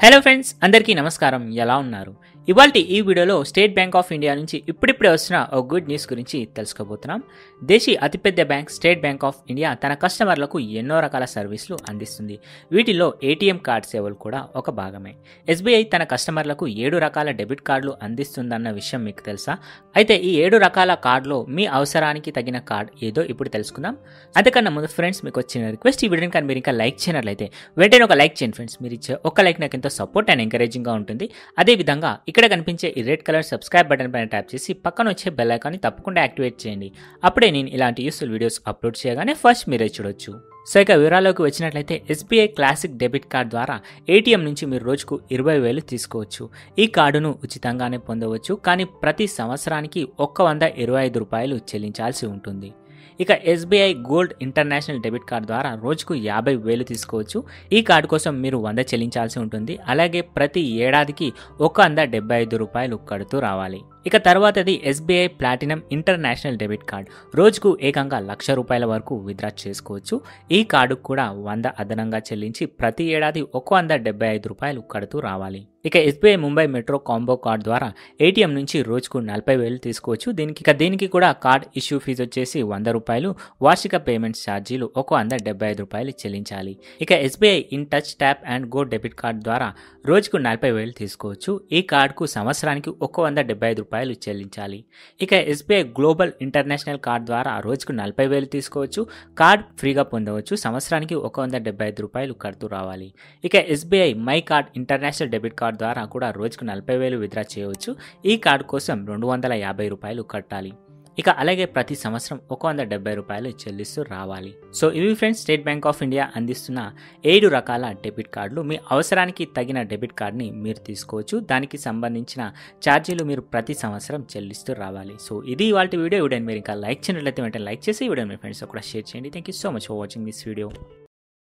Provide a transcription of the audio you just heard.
hello friends అందరికీ నమస్కారం ఎలా ఉన్నారు ఇవాళ ఈ వీడియోలో స్టేట్ బ్యాంక్ ఆఫ్ ఇండియా నుంచి ఇప్పుడిప్పుడే వస్తున్న ఒక గుడ్ న్యూస్ గురించి తెలుసుకోబోతున్నాం దేశీ అతిపెద్ద bank State Bank of India తన కస్టమర్లకు ఎన్నో రకాల సర్వీసులు అందిస్తుంది వీటిలో ఏటీఎం కార్డ్ సేవలు కూడా ఒక భాగమే ఎస్బీఐ తన కస్టమర్లకు ఏడు రకాల డెబిట్ కార్డులు అందిస్తుందన్న విషయం మీకు తెలుసా అయితే ఈ ఏడు రకాల కార్డులో మీ అవసరానికి తగిన కార్డ్ ఏదో ఇప్పుడు తెలుసుకుందాం అంతకన్నా ముందు ఫ్రెండ్స్ మీకు వచ్చిన రిక్వెస్ట్ ఈ వీడియోని కానీ మీరు ఇంకా లైక్ చేయనట్లయితే వెంటనే ఒక లైక్ చేయండి ఫ్రెండ్స్ మీరు ఇచ్చే ఒక లైక్ నాకు ఎంతో సపోర్ట్ అండ్ ఎంకరేజింగ్గా ఉంటుంది అదేవిధంగా ఇక్కడ కనిపించే ఈ రెడ్ కలర్ సబ్స్క్రైబ్ బటన్ పైన ట్యాప్ చేసి పక్కన వచ్చే బెల్ ఐకాన్ని తప్పకుండా యాక్టివేట్ చేయండి అప్పుడే నేను ఇలాంటి యూస్ఫుల్ వీడియోస్ అప్లోడ్ చేయగానే ఫస్ట్ మీరే చూడొచ్చు సో ఇక వివరాల్లోకి వచ్చినట్లయితే ఎస్బీఐ క్లాసిక్ డెబిట్ కార్డ్ ద్వారా ఏటీఎం నుంచి మీరు రోజుకు ఇరవై వేలు తీసుకోవచ్చు ఈ కార్డును ఉచితంగానే పొందవచ్చు కానీ ప్రతి సంవత్సరానికి ఒక్క వంద ఇరవై ఐదు రూపాయలు చెల్లించాల్సి ఉంటుంది ఇక SBI gold international debit card ద్వారా రోజుకు యాభై వేలు తీసుకోవచ్చు ఈ కార్డు కోసం మీరు వంద చెల్లించాల్సి ఉంటుంది అలాగే ప్రతి ఏడాదికి ఒక వంద డెబ్బై ఐదు రూపాయలు కడుతూ రావాలి ఇక తర్వాతది SBI platinum international debit card రోజుకు ఏకంగా లక్ష రూపాయల వరకు విత్డ్రా చేసుకోవచ్చు ఈ కార్డుకు కూడా వంద అదనంగా చెల్లించి ప్రతి ఏడాది ఒక వంద డెబ్బై ఐదు రూపాయలు కడుతూ రావాలి ఇక SBI Mumbai metro combo card ద్వారా ఏటీఎం నుంచి రోజుకు నలభై వేలు తీసుకోవచ్చు దీనికి ఇక దీనికి కూడా కార్డ్ ఇష్యూ ఫీజు వచ్చేసి వంద రూపాయలు వార్షిక పేమెంట్ ఛార్జీలు ఒక వంద డెబ్బై ఐదు రూపాయలు చెల్లించాలి ఇక SBI in touch tap and go debit card ద్వారా రోజుకు నలభై వేలు తీసుకోవచ్చు ఈ కార్డుకు సంవత్సరానికి ఒక వంద డెబ్బై ఐదు రూపాయలు చెల్లించాలి ఇక ఎస్బీఐ గ్లోబల్ ఇంటర్నేషనల్ కార్డ్ ద్వారా రోజుకు నలభై వేలు తీసుకోవచ్చు కార్డ్ ఫ్రీగా పొందవచ్చు సంవత్సరానికి ఒక వంద డెబ్బై ఐదు రూపాయలు కడుతూ రావాలి ఇక SBI my card international debit card ద్వారా కూడా రోజుకు నలభై వేలు విత్డ్రా చేయవచ్చు ఈ కార్డు కోసం రెండు వందల యాభై రూపాయలు కట్టాలి ఇక అలాగే ప్రతి సంవత్సరం ఒక వంద డెబ్బై రూపాయలు చెల్లిస్తూ రావాలి సో ఇవి friends State Bank of India అందిస్తున్న ఏడు రకాల డెబిట్ కార్డులు మీ అవసరానికి తగిన డెబిట్ కార్డ్ని మీరు తీసుకోవచ్చు దానికి సంబంధించిన ఛార్జీలు మీరు ప్రతి సంవత్సరం చెల్లిస్తూ రావాలి సో ఇది ఇవాళ వీడియో వీడియోని మీరు ఇంకా లైక్ చేయనట్లయితే వెంటనే లైక్ చేసి ఈ వీడియో మీ ఫ్రెండ్స్ కూడా షేర్ చేయండి thank you so much for watching this video